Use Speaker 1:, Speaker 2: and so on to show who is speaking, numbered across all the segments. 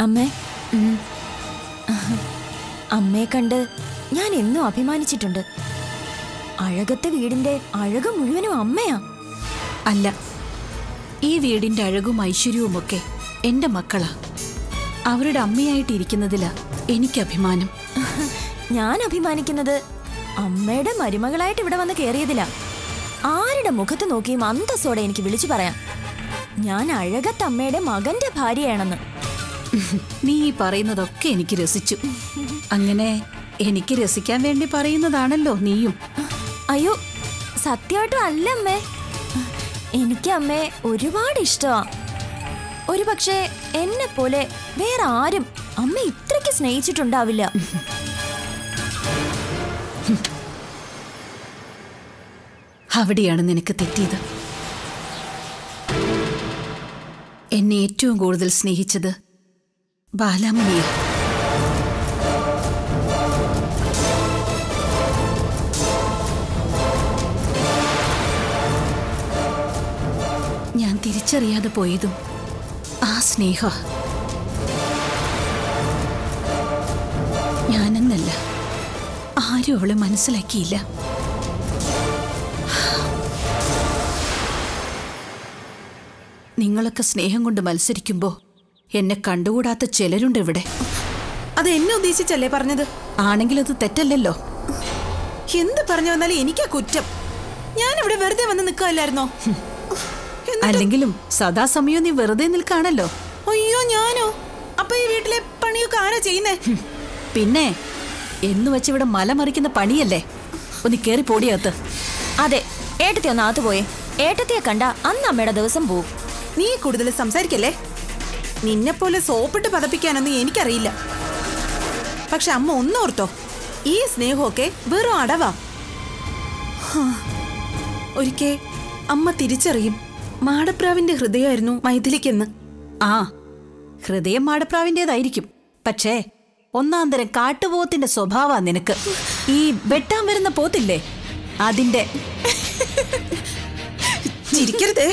Speaker 1: അമ്മേ അമ്മയെ കണ്ട് ഞാൻ എന്നും അഭിമാനിച്ചിട്ടുണ്ട് അഴകത്തെ വീടിന്റെ അഴക് മുഴുവനും അമ്മയാ
Speaker 2: അല്ല ഈ വീടിന്റെ അഴകും ഐശ്വര്യവുമൊക്കെ എന്റെ മക്കളാ അവരുടെ അമ്മയായിട്ടിരിക്കുന്നതിലാ എനിക്ക് അഭിമാനം
Speaker 1: ഞാൻ അഭിമാനിക്കുന്നത് അമ്മയുടെ മരുമകളായിട്ട് ഇവിടെ വന്ന് കയറിയതിലാ ആരുടെ മുഖത്ത് നോക്കിയും അന്തസ്സോടെ എനിക്ക് വിളിച്ചു പറയാം ഞാൻ അഴകത്ത് അമ്മയുടെ മകന്റെ ഭാര്യയാണെന്ന്
Speaker 2: നീ ഈ പറയുന്നതൊക്കെ എനിക്ക് രസിച്ചു അങ്ങനെ എനിക്ക് രസിക്കാൻ വേണ്ടി പറയുന്നതാണല്ലോ നീയും
Speaker 1: അയ്യോ സത്യമായിട്ടും അല്ല അമ്മേ എനിക്ക് അമ്മയെ ഒരുപാട് ഇഷ്ടമാ ഒരു പക്ഷേ എന്നെ പോലെ വേറെ ആരും അമ്മ ഇത്രയ്ക്ക് സ്നേഹിച്ചിട്ടുണ്ടാവില്ല
Speaker 2: അവിടെയാണ് നിനക്ക് തെറ്റിയത് എന്നെ ഏറ്റവും കൂടുതൽ സ്നേഹിച്ചത് ബാലാമണിയാ ഞാൻ തിരിച്ചറിയാതെ പോയതും ആ സ്നേഹ ഞാനെന്നല്ല ആരും അവളെ മനസ്സിലാക്കിയില്ല നിങ്ങളൊക്കെ സ്നേഹം കൊണ്ട് മത്സരിക്കുമ്പോ എന്നെ കണ്ടുകൂടാത്ത ചിലരുണ്ട് ഇവിടെ
Speaker 3: അത് എന്നെ ഉദ്ദേശിച്ചല്ലേ പറഞ്ഞത്
Speaker 2: ആണെങ്കിൽ അത് തെറ്റല്ലല്ലോ
Speaker 3: എന്ത് പറഞ്ഞു വന്നാലും എനിക്കാ കുറ്റം ഞാൻ ഇവിടെ വെറുതെ വന്ന് നിൽക്കാല്ലായിരുന്നോ
Speaker 2: അല്ലെങ്കിലും സദാസമയം നീ വെറുതെ നിൽക്കാണല്ലോ
Speaker 3: അയ്യോ ഞാനോ അപ്പൊ ഈ വീട്ടിലെ പണിയൊക്കെ ആരാ ചെയ്യുന്നേ
Speaker 2: പിന്നെ എന്ന് വെച്ച് ഇവിടെ മല മറിക്കുന്ന പണിയല്ലേ ഒന്ന് കേറി പോടിയകത്ത്
Speaker 1: അതെ ഏട്ടത്തി ഒന്ന് അകത്ത് പോയേ ഏട്ടത്തിയെ കണ്ട അന്ന് അമ്മയുടെ ദിവസം പോവും
Speaker 3: നീ കൂടുതൽ സംസാരിക്കല്ലേ നിന്നെ പോലെ സോപ്പിട്ട് പതപ്പിക്കാനൊന്നും എനിക്കറിയില്ല പക്ഷെ അമ്മ ഒന്നോർത്തോ ഈ സ്നേഹമൊക്കെ വെറും അടവാ ഹാ. ഒരിക്കേ അമ്മ തിരിച്ചറിയും മാടപ്രാവിന്റെ ഹൃദയമായിരുന്നു മൈഥിലിക്കെന്ന്
Speaker 2: ആ ഹൃദയം മാടപ്രാവിൻ്റെതായിരിക്കും പക്ഷേ ഒന്നാം തരം കാട്ടുപോത്തിന്റെ സ്വഭാവ നിനക്ക് ഈ വെട്ടാൻ വരുന്ന പോത്തില്ലേ അതിന്റെ
Speaker 3: ചിരിക്കരുതേ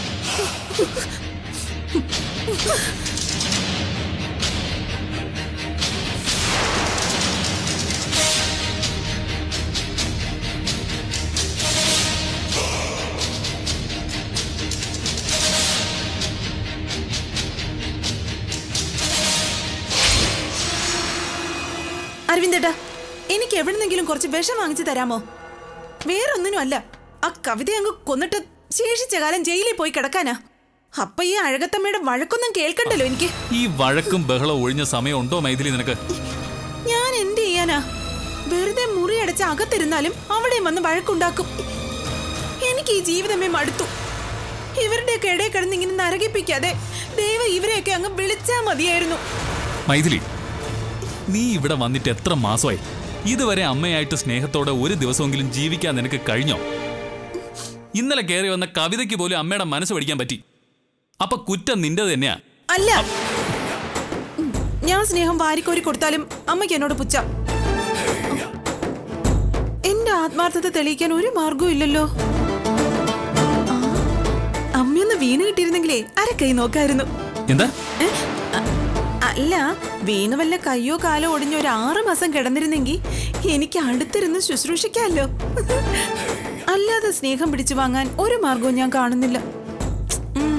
Speaker 3: അരവിന്ദേട്ടാ എനിക്ക് എവിടുന്നെങ്കിലും കുറച്ച് വിഷം വാങ്ങിച്ചു തരാമോ വേറൊന്നിനും അല്ല ആ കവിത അങ്ങ് കൊന്നിട്ട് ശേഷിച്ച കാലം ജയിലിൽ പോയി കിടക്കാനാ അപ്പൊ ഈ അഴകത്തമ്മയുടെ വഴക്കൊന്നും കേൾക്കണ്ടല്ലോ എനിക്ക്
Speaker 4: ഈ വഴക്കും ബഹളവും ഒഴിഞ്ഞ സമയം ഉണ്ടോ മൈഥിലി നിനക്ക്
Speaker 3: ഞാൻ എന്ത് ചെയ്യാനാ വെറുതെ മുറി അടച്ച് അകത്തിരുന്നാലും അവിടെയും വന്ന് വഴക്കുണ്ടാക്കും എനിക്ക് ഈ ജീവിതമേ മടുത്തു ഇവരുടെയൊക്കെ ഇടയിൽ കിടന്ന് ഇങ്ങനെ നരകിപ്പിക്കാതെ ദൈവം ഇവരെയൊക്കെ അങ്ങ് വിളിച്ചാ മതിയായിരുന്നു
Speaker 4: മൈഥിലി നീ ഇവിടെ വന്നിട്ട് എത്ര മാസമായി ഇതുവരെ അമ്മയായിട്ട് സ്നേഹത്തോടെ ഒരു ദിവസമെങ്കിലും ജീവിക്കാൻ നിനക്ക് കഴിഞ്ഞോ ഇന്നലെ കയറി വന്ന കവിതയ്ക്ക് പോലും അമ്മയുടെ മനസ്സ് പഠിക്കാൻ പറ്റി അപ്പൊ കുറ്റം നിന്റെ തന്നെയാ
Speaker 3: അല്ല ഞാൻ സ്നേഹം വാരിക്കോരി കൊടുത്താലും അമ്മയ്ക്ക് എന്നോട് പുച്ഛ എന്റെ ആത്മാർത്ഥത തെളിയിക്കാൻ ഒരു മാർഗവും ഇല്ലല്ലോ ആ, അമ്മയൊന്ന് വീണ് കിട്ടിയിരുന്നെങ്കിലേ അരക്കൈ നോക്കായിരുന്നു
Speaker 4: എന്താ
Speaker 3: ഏ? അ- അല്ല വീണ് വല്ല കയ്യോ കാലോ ഒടിഞ്ഞ ഒരു ആറ് മാസം കിടന്നിരുന്നെങ്കിൽ എനിക്ക് അടുത്തിരുന്ന് ശുശ്രൂഷിക്കാമല്ലോ അല്ലാതെ സ്നേഹം പിടിച്ചു വാങ്ങാൻ ഒരു മാർഗവും ഞാൻ കാണുന്നില്ല ഉം.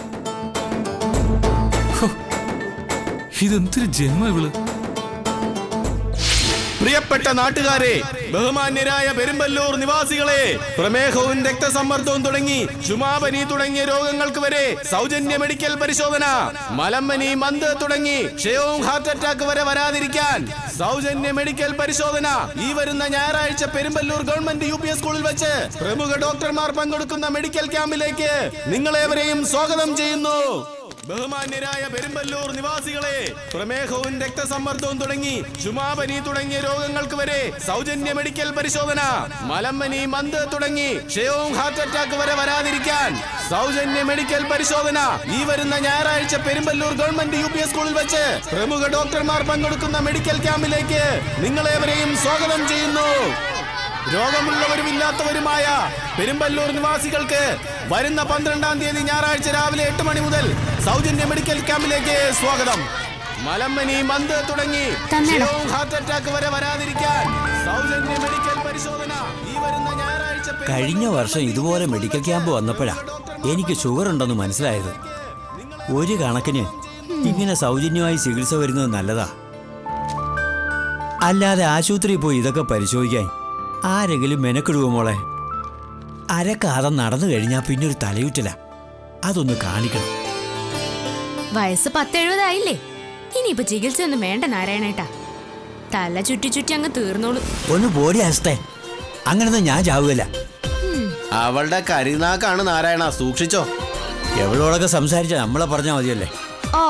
Speaker 4: ഇതെന്തൊരു ജന്മ ഇവള്
Speaker 5: പ്രിയപ്പെട്ട നാട്ടുകാരെ ബഹുമാന്യരായ പെരുമ്പല്ലൂർ നിവാസികളെ പ്രമേഹവും രക്തസമ്മർദ്ദവും തുടങ്ങി ചുമാപനി തുടങ്ങിയ രോഗങ്ങൾക്ക് വരെ സൗജന്യ മെഡിക്കൽ പരിശോധന മലമ്പനി മന്ത് തുടങ്ങി ക്ഷയവും ഹാർട്ട് അറ്റാക്ക് വരെ വരാതിരിക്കാൻ സൗജന്യ മെഡിക്കൽ പരിശോധന ഈ വരുന്ന ഞായറാഴ്ച Perumbalur government U P S സ്കൂളിൽ വെച്ച് പ്രമുഖ ഡോക്ടർമാർ പങ്കെടുക്കുന്ന മെഡിക്കൽ ക്യാമ്പിലേക്ക് നിങ്ങളേവരെയും സ്വാഗതം ചെയ്യുന്നു ബഹുമാന്യരായ പെരുമ്പല്ലൂർ നിവാസികളെ പ്രമേഹവും രക്തസമ്മർദ്ദവും തുടങ്ങി ചുമാപനി തുടങ്ങിയ രോഗങ്ങൾക്ക് വരെ സൗജന്യ മെഡിക്കൽ പരിശോധന മലമ്പനി മന്ത് തുടങ്ങി ക്ഷയവും ഹാർട്ട് അറ്റാക്ക് വരെ വരാതിരിക്കാൻ സൗജന്യ മെഡിക്കൽ പരിശോധന ഈ വരുന്ന ഞായറാഴ്ച Perumbalur government U P S സ്കൂളിൽ വെച്ച് പ്രമുഖ ഡോക്ടർമാർ പങ്കെടുക്കുന്ന മെഡിക്കൽ ക്യാമ്പിലേക്ക് നിങ്ങളേവരെയും സ്വാഗതം ചെയ്യുന്നു രോഗമുള്ളവരും ഇല്ലാത്തവരുമായ പെരുമ്പല്ലൂർ നിവാസികൾക്ക് വരുന്ന പന്ത്രണ്ടാം തീയതി ഞായറാഴ്ച രാവിലെ എട്ട് മണി മുതൽ സൗജന്യ മെഡിക്കൽ ക്യാമ്പിലേക്ക് സ്വാഗതം മലമ്പനി മന്ത് തുടങ്ങി
Speaker 6: തന്നെടാ.
Speaker 5: ക്ഷയവും ഹാർട്ട് അറ്റാക്ക് വരെ വരാതിരിക്കാൻ സൗജന്യ മെഡിക്കൽ പരിശോധന ഈ വരുന്ന ഞായറാഴ്ച പെരുമ്പല്ലൂർ
Speaker 7: കഴിഞ്ഞ വർഷം ഇതുപോലെ മെഡിക്കൽ ക്യാമ്പ് വന്നപ്പോഴാ എനിക്ക് ഷുഗർ ഉണ്ടെന്ന് മനസ്സിലായത് ഒരു കണക്കിന് ഇങ്ങനെ സൗജന്യമായി ചികിത്സ വരുന്നത് നല്ലതാ അല്ലാതെ ആശുപത്രിയിൽ പോയി ഇതൊക്കെ പരിശോധിക്കാൻ ആരെങ്കിലും മെനക്കിടുവോ മോളെ അരക്കാതം നടന്നു കഴിഞ്ഞാൽ പിന്നെ ഒരു തലയുറ്റില്ല അതൊന്ന് കാണിക്കണം
Speaker 6: വയസ്സ് പത്തെഴുപതായില്ലേ ഇനിയിപ്പോ ചികിത്സയൊന്നും വേണ്ട നാരായണേട്ടാ തല ചുറ്റി ചുറ്റി അങ്ങ് തീർന്നോളൂ
Speaker 7: ഒന്ന് പോടി അവസ്ഥ അങ്ങനൊന്നും ഞാൻ ചാവുകയില്ല
Speaker 5: അവളുടെ കരിനാക്കാണ് നാരായണ സൂക്ഷിച്ചോ
Speaker 7: എവളോടൊക്കെ സംസാരിച്ച നമ്മളെ പറഞ്ഞാൽ മതിയല്ലേ
Speaker 6: ഓ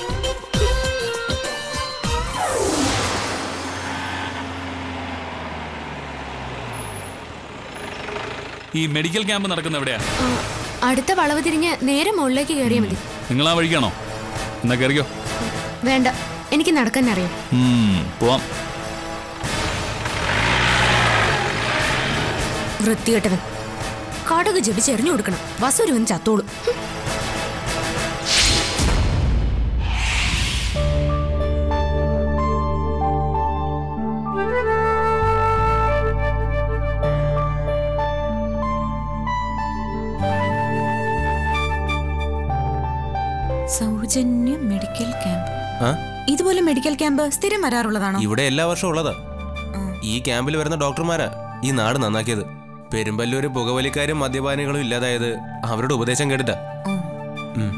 Speaker 4: ഈ മെഡിക്കൽ ക്യാമ്പ് നടക്കുന്ന എവിടെയാ
Speaker 6: ആ, അടുത്ത വളവ് തിരിഞ്ഞ് നേരെ മുകളിലേക്ക് കയറിയാൽ മതി
Speaker 4: നിങ്ങൾ ആ വഴിക്കാണോ എന്നാ കയറിയോ
Speaker 6: വേണ്ട എനിക്ക് നടക്കാൻ അറിയാം
Speaker 4: ഉം, പോവാം
Speaker 6: വൃത്തികെട്ടവൻ കടുക് ജപിച്ചെറിഞ്ഞു കൊടുക്കണം വസൂരുവൻ ചത്തോളൂ ഹും.
Speaker 3: സൗജന്യ മെഡിക്കൽ ക്യാമ്പ്
Speaker 8: ആ?
Speaker 3: ഇതുപോലെ മെഡിക്കൽ ക്യാമ്പ് സ്ഥിരം വരാറുള്ളതാണോ
Speaker 8: ഇവിടെ എല്ലാ വർഷവും ഉള്ളതാ ഈ ക്യാമ്പിൽ വരുന്ന ഡോക്ടർമാരാ ഈ നാട് നന്നാക്കിയത് പെരുമ്പല്ലൂര് പുകവലിക്കാരും മദ്യപാനികളും ഇല്ലാതായത് അവരുടെ ഉപദേശം കേട്ടിട്ടാ ഉം.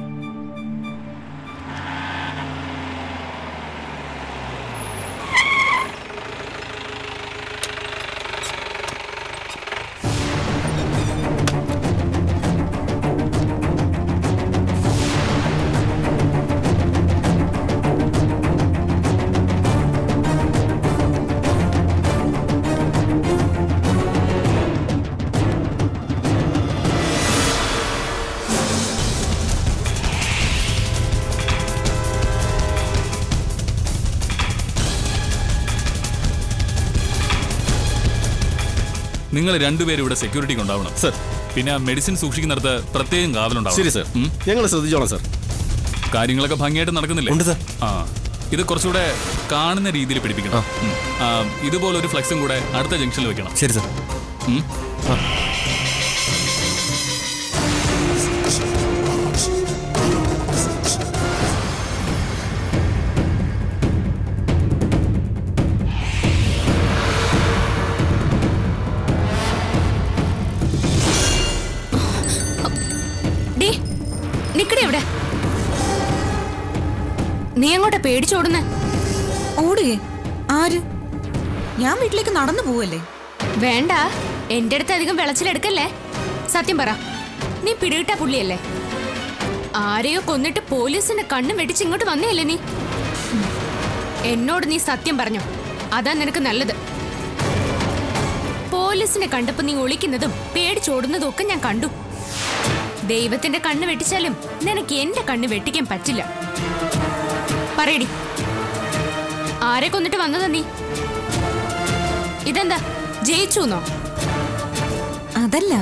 Speaker 4: നിങ്ങൾ രണ്ടുപേരും ഇവിടെ സെക്യൂരിറ്റിക്ക് ഉണ്ടാവണം
Speaker 5: സർ
Speaker 4: പിന്നെ മെഡിസിൻ സൂക്ഷിക്കുന്നിടത്ത് പ്രത്യേകം കാവലുണ്ടാവും
Speaker 5: ശരി സർ
Speaker 4: ഉം.
Speaker 5: ഞങ്ങൾ ശ്രദ്ധിച്ചോളാം സർ
Speaker 4: കാര്യങ്ങളൊക്കെ ഭംഗിയായിട്ട് നടക്കുന്നില്ലേ
Speaker 8: ഉണ്ട് സർ.
Speaker 4: ആ ഇത് കുറച്ചുകൂടെ കാണുന്ന രീതിയിൽ പിടിപ്പിക്കണം ഉം. ആ, ഇതുപോലെ ഒരു ഫ്ലെക്സും കൂടെ അടുത്ത ജംഗ്ഷനിൽ വെക്കണം
Speaker 8: ശരി സർ
Speaker 4: ഉം.
Speaker 6: ഡേ നിക്കടെ എവിടെ നീ അങ്ങോട്ടാ പേടിച്ചോടുന്നേ
Speaker 3: ഓടുകേ ആര് ഞാൻ വീട്ടിലേക്ക് നടന്നു പോവല്ലേ
Speaker 6: വേണ്ട എന്റെ അടുത്ത് അധികം വിളച്ചിലെടുക്കല്ലേ സത്യം പറ നീ പിടികിട്ട പുള്ളിയല്ലേ ആരെയോ കൊന്നിട്ട് പോലീസിന്റെ കണ്ണും വെട്ടിച്ച് ഇങ്ങോട്ട് വന്നേയല്ലേ നീ ഉം. എന്നോട് നീ സത്യം പറഞ്ഞോ അതാ നിനക്ക് നല്ലത് പോലീസിനെ കണ്ടപ്പോ നീ ഒളിക്കുന്നതും പേടിച്ചോടുന്നതും ഒക്കെ ഞാൻ കണ്ടു ദൈവത്തിന്റെ കണ്ണ് വെട്ടിച്ചാലും നിനക്ക് എന്റെ കണ്ണ് വെട്ടിക്കാൻ പറ്റില്ല പറയടി ആരെ കൊന്നിട്ട് വന്നതാ നീ ഇതെന്താ ജയിച്ചു എന്നോ
Speaker 3: അതല്ല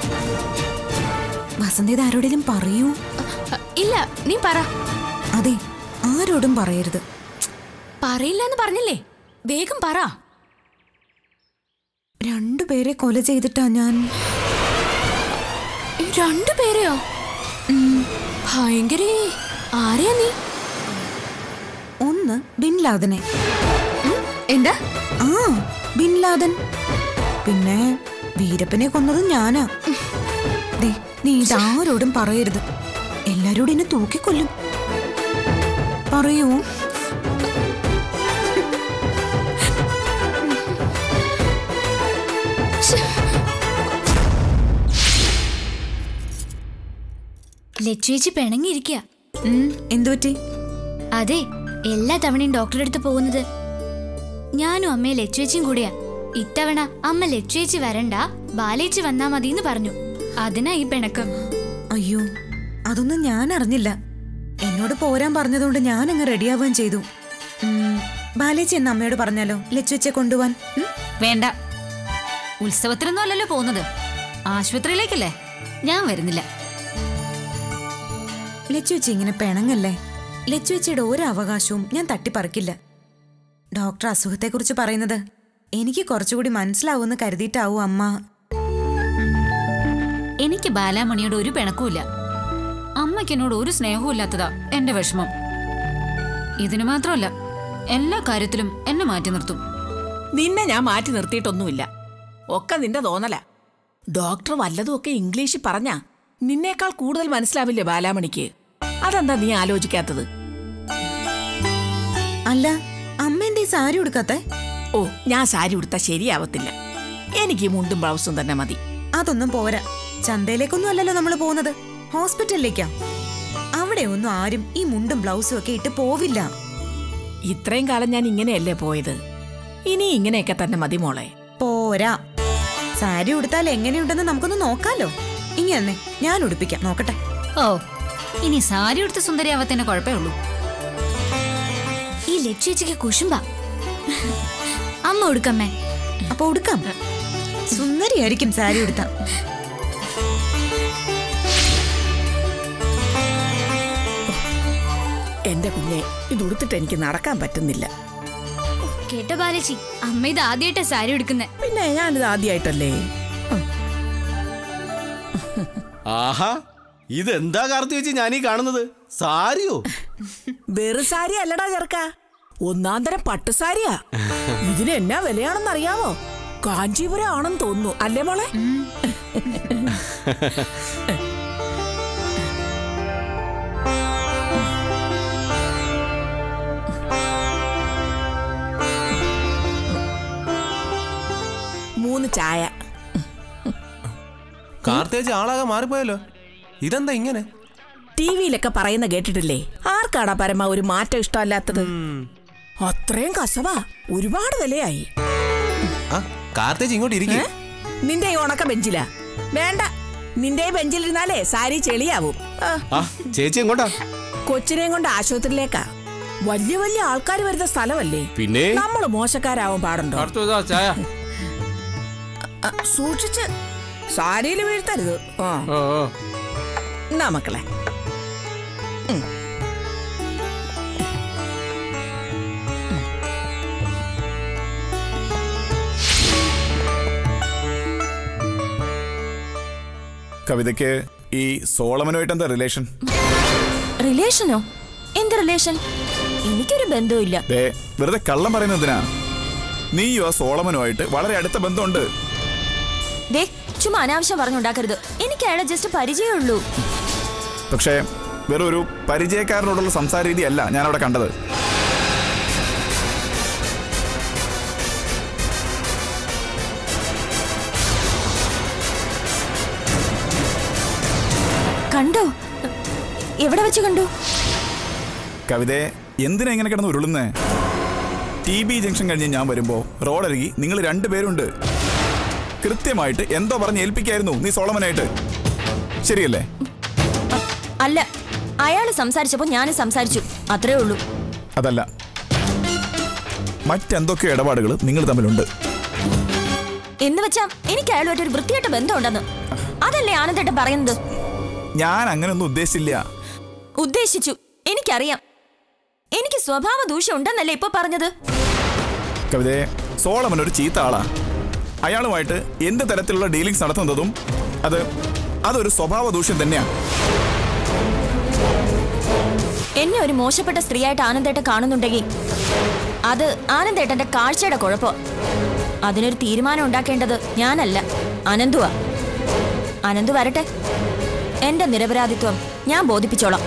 Speaker 3: വസന്ത ഇത് ആരോടെങ്കിലും പറയൂ
Speaker 6: അ, ഇല്ല നീ പറ
Speaker 3: അതെ ആരോടും പറയരുത്
Speaker 6: പറയില്ല എന്ന് പറഞ്ഞില്ലേ വേഗം പറ
Speaker 3: രണ്ടുപേരെ കൊല ചെയ്തിട്ടാ ഞാൻ
Speaker 6: ഈ രണ്ടു പേരെയോ ഭയങ്കരേ ആരെയാ നീ
Speaker 3: ഒന്ന് ബിൻ ലാദനെ
Speaker 6: ഉം, എന്താ
Speaker 3: ആ ബിൻ ലാദൻ പിന്നെ വീരപ്പനെ കൊന്നത് ഞാനാ ദേ നീ ഇതാരോടും പറയരുത് എല്ലാരോടും എന്നെ തൂക്കിക്കൊല്ലും പറയൂ
Speaker 9: ലച്ചുവേച്ചി പിണങ്ങിയിരിക്കുക
Speaker 3: ഉം, എന്തുപറ്റി
Speaker 9: അതെ എല്ലാ തവണയും ഡോക്ടറുടെ അടുത്ത് പോകുന്നത് ഞാനും അമ്മയെ ലച്ചുവേച്ചിയും കൂടിയാ ഇത്തവണ അമ്മ ലച്ചുവേച്ചി വരണ്ട ബാലേച്ചി വന്നാ മതി എന്ന് പറഞ്ഞു അതിനാ ഈ പിണക്കം
Speaker 3: അയ്യോ അതൊന്നും ഞാൻ അറിഞ്ഞില്ല എന്നോട് പോരാൻ പറഞ്ഞതുകൊണ്ട് ഞാൻ അങ്ങ് റെഡിയാവുകയും ചെയ്തു ഉം, ബാലേച്ചി എന്ന അമ്മയോട് പറഞ്ഞാലോ ലച്ചുവെച്ചെ കൊണ്ടുപോവാൻ ഉം?
Speaker 2: വേണ്ട ഉത്സവത്തിനൊന്നും അല്ലല്ലോ പോകുന്നത് ആശുപത്രിയിലേക്കല്ലേ ഞാൻ വരുന്നില്ല
Speaker 3: ലച്ചുവെച്ചി ഇങ്ങനെ പിണങ്ങല്ലേ ലച്ചുവച്ചയുടെ ഒരു അവകാശവും ഞാൻ തട്ടിപ്പറിക്കില്ല ഡോക്ടർ അസുഖത്തെക്കുറിച്ച് പറയുന്നത് എനിക്ക് കുറച്ചുകൂടി മനസ്സിലാവുമെന്ന് കരുതിയിട്ടാവും അമ്മ
Speaker 2: എനിക്ക് ബാലാമണിയോട് ഒരു പിണക്കുമില്ല അമ്മയ്ക്ക് എന്നോട് ഒരു സ്നേഹവും ഇല്ലാത്തതാ എന്റെ വിഷമം ഇതിനു മാത്രമല്ല എല്ലാ കാര്യത്തിലും എന്നെ മാറ്റി നിർത്തും
Speaker 10: നിന്നെ ഞാൻ മാറ്റി നിർത്തിയിട്ടൊന്നുമില്ല ഒക്കെ നിന്റെ തോന്നല ഡോക്ടർ വല്ലതുമൊക്കെ ഇംഗ്ലീഷിൽ പറഞ്ഞാ നിന്നേക്കാൾ കൂടുതൽ മനസ്സിലാവില്ലേ ബാലാമണിക്ക് അതെന്താ നീ ആലോചിക്കാത്തത്
Speaker 3: അല്ല അമ്മ എന്തേ സാരി ഉടുക്കാത്തെ
Speaker 10: ഓ ഞാൻ സാരി ഉടുത്താൽ ശരിയാവത്തില്ല എനിക്ക് ഈ മുണ്ടും ബ്ലൗസും തന്നെ മതി
Speaker 3: അതൊന്നും പോരാ ചന്തയിലേക്കൊന്നും അല്ലല്ലോ നമ്മൾ പോകുന്നത് ഹോസ്പിറ്റലിലേക്കാ അവിടെ ഒന്നും ആരും ഈ മുണ്ടും ബ്ലൗസും ഒക്കെ ഇട്ട് പോവില്ല
Speaker 10: ഇത്രയും കാലം ഞാൻ ഇങ്ങനെയല്ലേ പോയത് ഇനി ഇങ്ങനെയൊക്കെ തന്നെ മതി മോളെ
Speaker 3: പോരാ സാരി ഉടുത്താൽ എങ്ങനെയുണ്ടെന്ന് നമുക്കൊന്ന് നോക്കാലോ ഇനി തന്നെ ഞാൻ ഉടുപ്പിക്കാം നോക്കട്ടെ
Speaker 2: ഓ ഇനി സാരി ഉടുത്ത് സുന്ദരിയാവത്തന്നെ കുഴപ്പമേ ഉള്ളൂ
Speaker 9: ഈ ലക്ഷ്യേച്ചിക്ക് കുശുമ്പ അമ്മ കൊടുക്കമ്മേ
Speaker 3: അപ്പൊ ഉടുക്കാം സുന്ദരിയായിരിക്കും സാരി ഉടുത്ത
Speaker 10: എന്റെ കുഞ്ഞെ ഇത് ഉടുത്തിട്ട് എനിക്ക് നടക്കാൻ പറ്റുന്നില്ല
Speaker 9: കേട്ടോ ബാലച്ചി അമ്മ ഇത് ആദ്യമായിട്ടാ സാരി എടുക്കുന്നേ
Speaker 10: പിന്നെ ഞാനിത് ആദ്യമായിട്ടല്ലേ
Speaker 5: ആഹാ ഇതെന്താ കാർത്തി വെച്ച് ഞാനീ കാണുന്നത് സാരിയോ
Speaker 10: വെറു സാരി അല്ലടാ ചെറുക്ക ഒന്നാം തരം പട്ടുസാരിയാ ഇതിന് എന്നാ വിലയാണെന്ന് അറിയാമോ കാഞ്ചീപുരം ആണെന്ന് തോന്നുന്നു അല്ലേ മോളെ മൂന്ന് ചായ
Speaker 8: കാർത്തേജ് ആളാകെ മാറിപ്പോയല്ലോ ഇതെന്താ ഇങ്ങനെ
Speaker 10: ടി വിയിലൊക്കെ പറയുന്ന കേട്ടിട്ടില്ലേ ആർക്കാടാ പരമ ഒരു മാറ്റം ഇഷ്ടമല്ലാത്തത് അത്രയും കസവാ ഒരുപാട് വിലയായി
Speaker 8: ആ കാർത്തേജ് ഇങ്ങോട്ട് ഇരിക്കും
Speaker 10: ഏ? നിന്റെ ഈ ഉണക്ക ബെഞ്ചിലാ വേണ്ട നിന്റെ ഈ ബെഞ്ചിലിരുന്നാലേ സാരി ചെളിയാവും ആ,
Speaker 5: ആ ചേച്ചി എങ്ങോട്ടാ
Speaker 10: കൊച്ചിനെയും കൊണ്ട് ആശുപത്രിയിലേക്കാ വലിയ വലിയ ആൾക്കാർ വരുന്ന സ്ഥലമല്ലേ
Speaker 5: പിന്നെ
Speaker 10: നമ്മൾ മോശക്കാരാവാൻ പാടുണ്ടോ
Speaker 4: ചായ
Speaker 10: ആ, സൂക്ഷിച്ച് സാരിയിൽ വീഴ്ത്തരുത് ആ എന്നാ മക്കളെ ഉം.
Speaker 11: കവിതയ്ക്ക് ഈ സോളമനുമായിട്ട് എന്താ റിലേഷൻ
Speaker 1: റിലേഷനോ എന്ത് റിലേഷൻ എനിക്കൊരു ബന്ധവുമില്ല
Speaker 11: ദേ വെറുതെ കള്ളം പറയുന്നത് എന്തിനാ നീയും ആ സോളമനുമായിട്ട് വളരെ അടുത്ത ബന്ധമുണ്ട്
Speaker 1: ദേ ചുമ്മാ അനാവശ്യം പറഞ്ഞുണ്ടാക്കരുത് എനിക്ക് അയാളെ ജസ്റ്റ് പരിചയമുള്ളൂ
Speaker 11: പക്ഷേ വെറും ഒരു പരിചയക്കാരനോടുള്ള സംസാര രീതിയല്ല ഞാൻ അവിടെ കണ്ടത്
Speaker 1: കണ്ടോ എവിടെ വെച്ച് കണ്ടു
Speaker 11: കവിതയെ എന്തിനാ ഇങ്ങനെ കിടന്ന് ഉരുളുന്നേ ടി ബി ജംഗ്ഷൻ കഴിഞ്ഞ് ഞാൻ വരുമ്പോ റോഡരുകി നിങ്ങൾ രണ്ടുപേരുണ്ട് കൃത്യമായിട്ട് എന്തോ പറഞ്ഞ് ഏൽപ്പിക്കായിരുന്നു നീ സോളമനായിട്ട് ശരിയല്ലേ
Speaker 1: അല്ല അയാൾ സംസാരിച്ചപ്പോ ഞാനും സംസാരിച്ചു അത്രേ ഉള്ളൂ
Speaker 11: അതല്ല മറ്റെന്തൊക്കെ ഇടപാടുകൾ നിങ്ങൾ തമ്മിലുണ്ട്
Speaker 1: എന്ന് വെച്ചാ എനിക്ക് അയാളുമായിട്ട് ഒരു വൃത്തിയായിട്ട ബന്ധമുണ്ടെന്ന് അതല്ലേ ആനന്ദേട്ടൻ പറയുന്നത്
Speaker 11: ഞാൻ അങ്ങനെയൊന്നും ഉദ്ദേശിച്ചില്ല
Speaker 1: ഉദ്ദേശിച്ചു എനിക്കറിയാം എനിക്ക് സ്വഭാവ ദൂഷ്യം ഉണ്ടെന്നല്ലേ ഇപ്പൊ പറഞ്ഞത്
Speaker 11: കവിതയെ സോളമൻ ഒരു ചീത്ത ആളാ അയാളുമായിട്ട് എന്ത് തരത്തിലുള്ള ഡീലിങ്സ് നടത്തുന്നതും അത് അതൊരു സ്വഭാവ ദൂഷ്യം തന്നെയാണ്
Speaker 1: എന്നെ ഒരു മോശപ്പെട്ട സ്ത്രീയായിട്ട് ആനന്ദേട്ടൻ കാണുന്നുണ്ടെങ്കിൽ അത് ആനന്ദേട്ടന്റെ കാഴ്ചയുടെ കുഴപ്പം അതിനൊരു തീരുമാനം ഉണ്ടാക്കേണ്ടത് ഞാനല്ല അനന്തുവാ അനന്തു വരട്ടെ എന്റെ നിരപരാധിത്വം ഞാൻ ബോധിപ്പിച്ചോളാം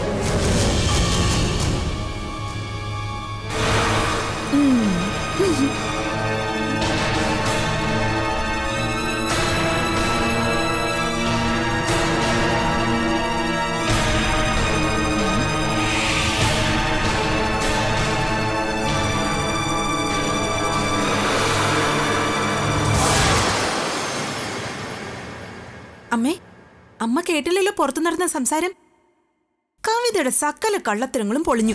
Speaker 3: അമ്മേ അമ്മ കേട്ടില്ലല്ലോ പുറത്തു നടന്ന സംസാരം കവിതയുടെ സകല കള്ളത്തരങ്ങളും പൊളിഞ്ഞു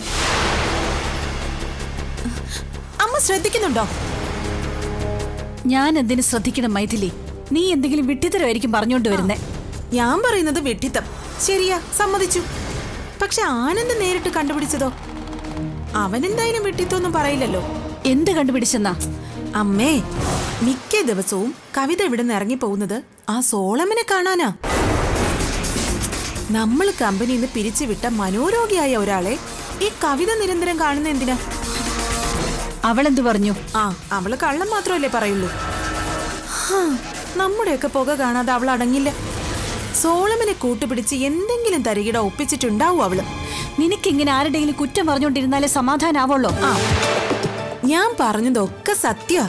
Speaker 3: അമ്മ ശ്രദ്ധിക്കുന്നുണ്ടോ
Speaker 2: ഞാൻ എന്തിനു ശ്രദ്ധിക്കണം മൈഥിലി നീ എന്തെങ്കിലും വിട്ടിത്തരമായിരിക്കും പറഞ്ഞുകൊണ്ട് വരുന്നേ
Speaker 3: ഞാൻ പറയുന്നത് വെട്ടിത്തം ശരിയാ സമ്മതിച്ചു പക്ഷെ ആനന്ദ് നേരിട്ട് കണ്ടുപിടിച്ചതോ അവൻ എന്തായാലും വിട്ടിത്തൊന്നും പറയില്ലല്ലോ
Speaker 10: എന്ത് കണ്ടുപിടിച്ചെന്നാ
Speaker 3: അമ്മേ മിക്ക ദിവസവും കവിത ഇവിടെ നിന്ന് ഇറങ്ങി പോകുന്നത് ആ സോളമനെ കാണാനാ നമ്മൾ കമ്പനിയിൽ നിന്ന് പിരിച്ചുവിട്ട മനോരോഗിയായ ഒരാളെ ഈ കവിത നിരന്തരം കാണുന്ന എന്തിനാ
Speaker 10: അവളെന്തു പറഞ്ഞു
Speaker 3: ആ അവള് കള്ളം മാത്രമല്ലേ പറയുള്ളൂ ഹാ, നമ്മുടെയൊക്കെ പുക കാണാതെ അവൾ അടങ്ങില്ല സോളമനെ കൂട്ടുപിടിച്ച് എന്തെങ്കിലും തരികിട ഒപ്പിച്ചിട്ടുണ്ടാവും അവള്
Speaker 10: നിനക്കിങ്ങനെ ആരുടെയെങ്കിലും കുറ്റം പറഞ്ഞുകൊണ്ടിരുന്നാലേ സമാധാനാവുള്ളൂ
Speaker 3: ആ ഞാൻ പറഞ്ഞതൊക്കെ സത്യ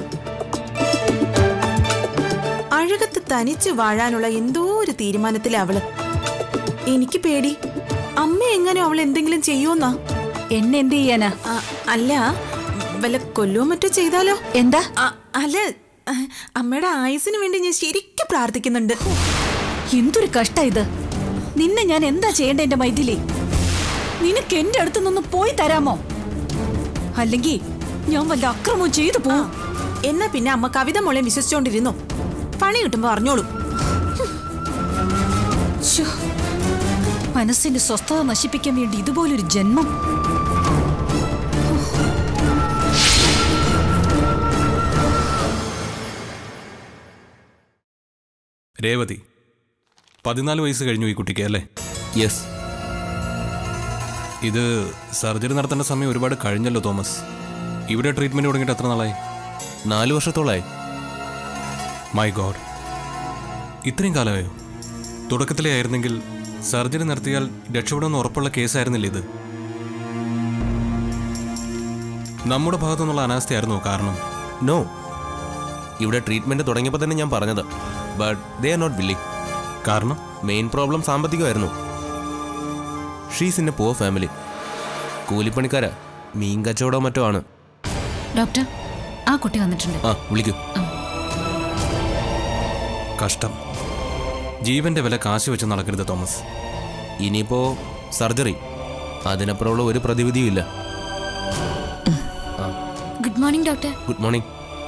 Speaker 3: അഴകത്ത് തനിച്ച് വാഴാനുള്ള എന്തോ ഒരു തീരുമാനത്തിലാ അവള് എനിക്ക് പേടി അമ്മ എങ്ങനെ അവൾ എന്തെങ്കിലും ചെയ്യുമെന്നാ
Speaker 10: എന്നെ എന്ത് ചെയ്യാനാ
Speaker 3: ആ, അല്ല വല്ല കൊല്ലോ മറ്റോ ചെയ്താലോ
Speaker 10: എന്താ
Speaker 3: ആ, അല്ല ആ, അമ്മയുടെ ആയുസിന് വേണ്ടി ഞാൻ ശരിക്കും പ്രാർത്ഥിക്കുന്നുണ്ട്
Speaker 10: എന്തൊരു കഷ്ട ഇത് നിന്നെ ഞാൻ എന്താ ചെയ്യേണ്ട എന്റെ മൈഥിലി നിനക്ക് എന്റെ അടുത്ത് നിന്ന് പോയി തരാമോ അല്ലെങ്കിൽ ഞാൻ വല്ല അക്രമവും ചെയ്തു
Speaker 3: ആ,
Speaker 10: പോവും
Speaker 3: എന്നാ പിന്നെ അമ്മ കവിത മോളെ വിശ്വസിച്ചോണ്ടിരുന്നു പണി കിട്ടുമ്പോ അറിഞ്ഞോളൂ
Speaker 10: ശ്ശോ. മനസ്സിന്റെ സ്വസ്ഥത നശിപ്പിക്കാൻ വേണ്ടി ഇതുപോലൊരു ജന്മം
Speaker 4: രേവതി പതിനാല് വയസ്സ് കഴിഞ്ഞു ഈ കുട്ടിക്ക് അല്ലേ
Speaker 8: യെസ്
Speaker 4: ഇത് സർജറി നടത്തേണ്ട സമയം ഒരുപാട് കഴിഞ്ഞല്ലോ തോമസ് ഇവിടെ ട്രീറ്റ്മെന്റ് തുടങ്ങിയിട്ട് എത്ര നാളായി
Speaker 8: നാല് വർഷത്തോളായി
Speaker 4: മൈ ഗോഡ് ഇത്രയും കാലമായോ തുടക്കത്തിലേ ആയിരുന്നെങ്കിൽ സർജറി നടത്തിയാൽ രക്ഷപ്പെടുമെന്ന് ഉറപ്പുള്ള കേസായിരുന്നില്ല ഇത് നമ്മുടെ ഭാഗത്തു നിന്നുള്ള അനാസ്ഥയായിരുന്നു കാരണം
Speaker 8: നോ ഇവിടെ ട്രീറ്റ്മെന്റ് തുടങ്ങിയപ്പോൾ തന്നെ ഞാൻ പറഞ്ഞത് but they are not willing
Speaker 4: കാരണം
Speaker 8: മെയിൻ പ്രോബ്ലം സാമ്പത്തികമായിരുന്നു she's in a poor family കൂലിപ്പണിക്കാരാ മീൻ കച്ചവടമോ മറ്റോ ആണ്
Speaker 2: ഡോക്ടർ ആ കുട്ടി വന്നിട്ടുണ്ട്
Speaker 8: ആ വിളിക്കൂ
Speaker 4: കഷ്ടം ജീവന്റെ വില കാശ് വെച്ച് നടക്കരുത് തോമസ്
Speaker 8: ഇനിയിപ്പോ സർജറി അതിനപ്പുറമുള്ള ഒരു പ്രതിവിധിയും ഇല്ല
Speaker 9: good morning doctor
Speaker 8: good morning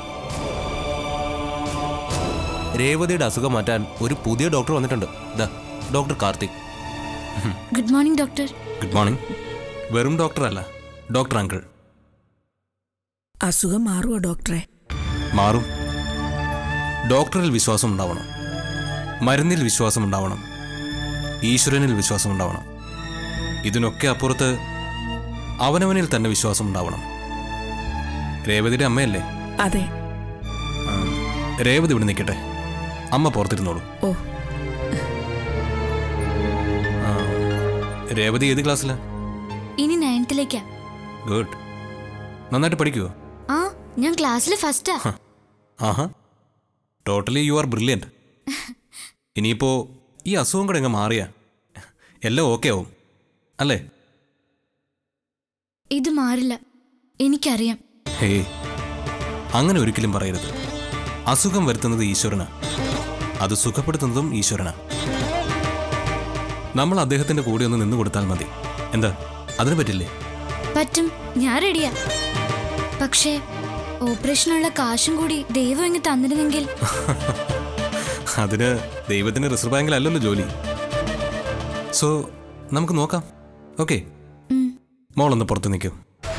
Speaker 8: രേവതിയുടെ അസുഖം മാറ്റാൻ ഒരു പുതിയ ഡോക്ടർ വന്നിട്ടുണ്ട് ദാ doctor Karthik
Speaker 9: good morning doctor
Speaker 4: good morning വെറും ഡോക്ടർ അല്ല ഡോക്ടർ അങ്കിൾ
Speaker 10: അസുഖം മാറുമോ ഡോക്ടറെ
Speaker 4: മാറും ഡോക്ടറിൽ വിശ്വാസം ഉണ്ടാവണം മരുന്നിൽ വിശ്വാസം ഉണ്ടാവണം ഈശ്വരനിൽ വിശ്വാസം ഉണ്ടാവണം ഇതിനൊക്കെ അപ്പുറത്ത് അവനവനിൽ തന്നെ വിശ്വാസം ഉണ്ടാവണം രേവതിയുടെ അമ്മയല്ലേ
Speaker 10: അതെ
Speaker 4: ആ, രേവതി ഇവിടെ നിൽക്കട്ടെ അമ്മ പുറത്തിരുന്നോളൂ
Speaker 10: ഓ
Speaker 4: ആ, രേവതി ഏത് ക്ലാസ്സിലാ
Speaker 9: ഇനി നയൻത്തിലേക്കാ
Speaker 4: ഗുഡ് നന്നായിട്ട് പഠിക്കുവോ
Speaker 9: ആ ഞാൻ ക്ലാസ്സിൽ ഫസ്റ്റാ
Speaker 4: ആഹാ ടോട്ടലി യു ആർ ബ്രില്യൻറ്റ് ഇനിയിപ്പോ ഈ അസുഖം കൂടെ അങ്ങ് മാറിയാ എല്ലാം ഓക്കെ ആവും അല്ലേ
Speaker 9: ഇത് മാറില്ല എനിക്കറിയാം
Speaker 4: ഹേയ് അങ്ങനെ ഒരിക്കലും പറയരുത് അസുഖം വരുത്തുന്നത് ഈശ്വരനാ അത് സുഖപ്പെടുത്തുന്നതും ഈശ്വരനാ നമ്മൾ അദ്ദേഹത്തിന്റെ കൂടെ ഒന്ന് നിന്ന് കൊടുത്താൽ മതി എന്താ അതിന് പറ്റില്ലേ
Speaker 9: പറ്റും ഞാൻ റെഡിയാ പക്ഷേ ഓപ്പറേഷനുള്ള കാശും കൂടി ദൈവം ഇങ്ങ് തന്നിരുന്നെങ്കിൽ
Speaker 4: അതിന് ദൈവത്തിന്റെ റിസർവ് ബാങ്കിലല്ലല്ലോ ജോലി സോ നമുക്ക് നോക്കാം ഓക്കെ മോളൊന്ന് പുറത്ത് നിൽക്കൂ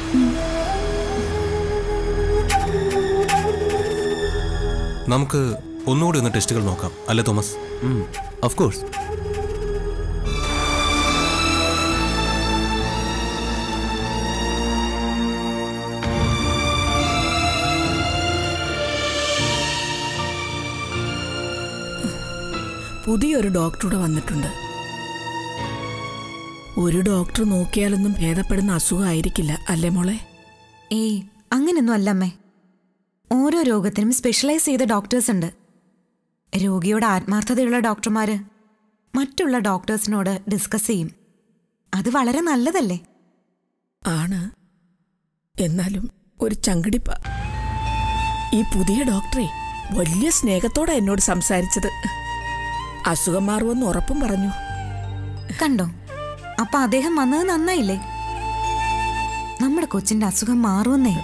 Speaker 4: നമുക്ക് ഒന്നുകൂടി ഒന്ന് ടെസ്റ്റുകൾ നോക്കാം അല്ലേ തോമസ്
Speaker 8: ഓഫ് കോഴ്സ്
Speaker 10: പുതിയൊരു ഡോക്ടറൂടെ വന്നിട്ടുണ്ട് ഒരു ഡോക്ടർ നോക്കിയാലൊന്നും ഭേദപ്പെടുന്ന അസുഖമായിരിക്കില്ല അല്ലേ മോളെ
Speaker 12: ഏയ് അങ്ങനെയൊന്നും അല്ലമ്മേ ഓരോ രോഗത്തിനും സ്പെഷ്യലൈസ് ചെയ്ത ഡോക്ടേഴ്സ് ഉണ്ട് രോഗിയോട് ആത്മാർത്ഥതയുള്ള ഡോക്ടർമാര് മറ്റുള്ള ഡോക്ടേഴ്സിനോട് ഡിസ്കസ് ചെയ്യും അത് വളരെ നല്ലതല്ലേ
Speaker 10: ആണ് എന്നാലും ഒരു ചങ്കിടിപ്പ ഈ പുതിയ ഡോക്ടറെ വലിയ സ്നേഹത്തോടെ എന്നോട് സംസാരിച്ചത് അസുഖം മാറുമെന്ന് ഉറപ്പും പറഞ്ഞു
Speaker 12: കണ്ടോ അപ്പൊ അദ്ദേഹം വന്നത് നന്നായില്ലേ നമ്മുടെ കൊച്ചിന്റെ അസുഖം മാറുമെന്നേ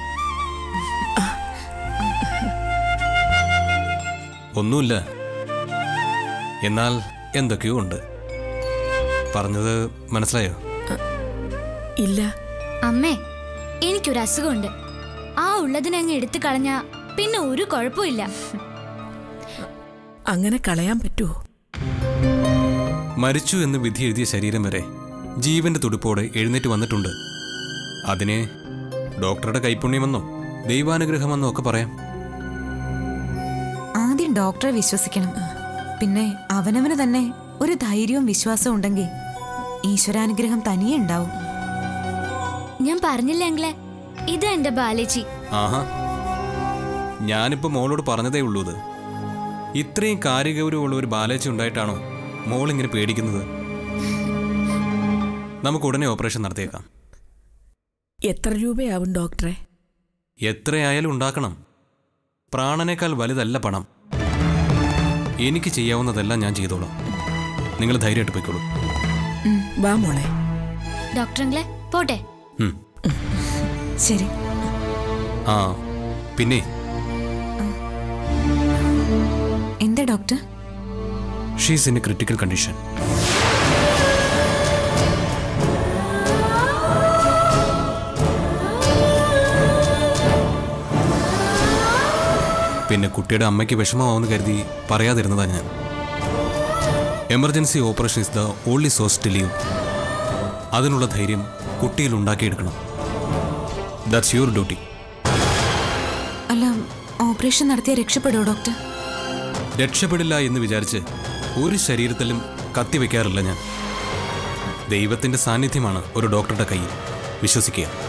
Speaker 4: ഒന്നുമില്ല എന്നാൽ എന്തൊക്കെയോ ഉണ്ട് പറഞ്ഞത് മനസ്സിലായോ
Speaker 10: ഇല്ല
Speaker 9: അമ്മേ എനിക്കൊരു അസുഖമുണ്ട് ആ ഉള്ളതിനങ്ങ് എടുത്തു കളഞ്ഞാ പിന്നെ ഒരു കുഴപ്പമില്ല
Speaker 10: അങ്ങനെ കളയാൻ പറ്റുമോ
Speaker 8: മരിച്ചു എന്ന് വിധി എഴുതിയ ശരീരം വരെ ജീവന്റെ തുടിപ്പോടെ എഴുന്നേറ്റ് വന്നിട്ടുണ്ട് അതിനെ ഡോക്ടറുടെ കൈപുണ്യമെന്നോ ദൈവാനുഗ്രഹമെന്നോ ഒക്കെ പറയാം
Speaker 12: ആദ്യം ഡോക്ടറെ വിശ്വസിക്കണം പിന്നെ അവനവന് തന്നെ ഒരു ധൈര്യവും വിശ്വാസവും ഉണ്ടെങ്കിൽ ഈശ്വരാനുഗ്രഹം തനിയെ ഉണ്ടാവും
Speaker 9: ഞാൻ പറഞ്ഞില്ല അങ്കിളെ ഇത് എന്റെ ബാലേച്ചി
Speaker 8: ആഹാ ഞാനിപ്പോ മോളോട് പറഞ്ഞതേ ഉള്ളൂ ഇത് ഇത്രയും കാര്യഗൗരവമുള്ള ഒരു ബാലേച്ച ഉണ്ടായിട്ടാണോ മോൾ ഇങ്ങനെ പേടിക്കുന്നത് നമുക്ക് ഉടനെ ഓപ്പറേഷൻ നടത്തിയേക്കാം
Speaker 10: എത്ര രൂപയാവും ഡോക്ടറെ
Speaker 8: എത്രയായാലും ഉണ്ടാക്കണം പ്രാണനേക്കാൾ വലുതല്ല പണം എനിക്ക് ചെയ്യാവുന്നതെല്ലാം ഞാൻ ചെയ്തോളാം നിങ്ങൾ ധൈര്യമായിട്ട് പോയിക്കോളൂ
Speaker 10: വാ മോളെ
Speaker 9: ഡോക്ടർ അങ്കിളെ പോട്ടെ
Speaker 8: ഉം.
Speaker 12: ശരി
Speaker 8: ആ പിന്നെ
Speaker 12: എന്താ doctor
Speaker 8: she's in a critical condition പിന്നെ കുട്ടിയുടെ അമ്മയ്ക്ക് വിഷമമാവെന്ന് കരുതി പറയാതിരുന്നതാ ഞാൻ emergency operation is the only source to leave അതിനുള്ള ധൈര്യം കുട്ടിയിൽ ഉണ്ടാക്കിയെടുക്കണം ദാറ്റ്സ് യുവർ ഡ്യൂട്ടി
Speaker 12: അല്ല ഓപ്പറേഷൻ നടത്തിയാൽ രക്ഷപ്പെടുമോ ഡോക്ടർ
Speaker 8: രക്ഷപ്പെടില്ല എന്ന് വിചാരിച്ച് ഒരു ശരീരത്തിലും കത്തിവെക്കാറില്ല ഞാൻ ദൈവത്തിന്റെ സാന്നിധ്യമാണ് ഒരു ഡോക്ടറുടെ കയ്യിൽ വിശ്വസിക്കുക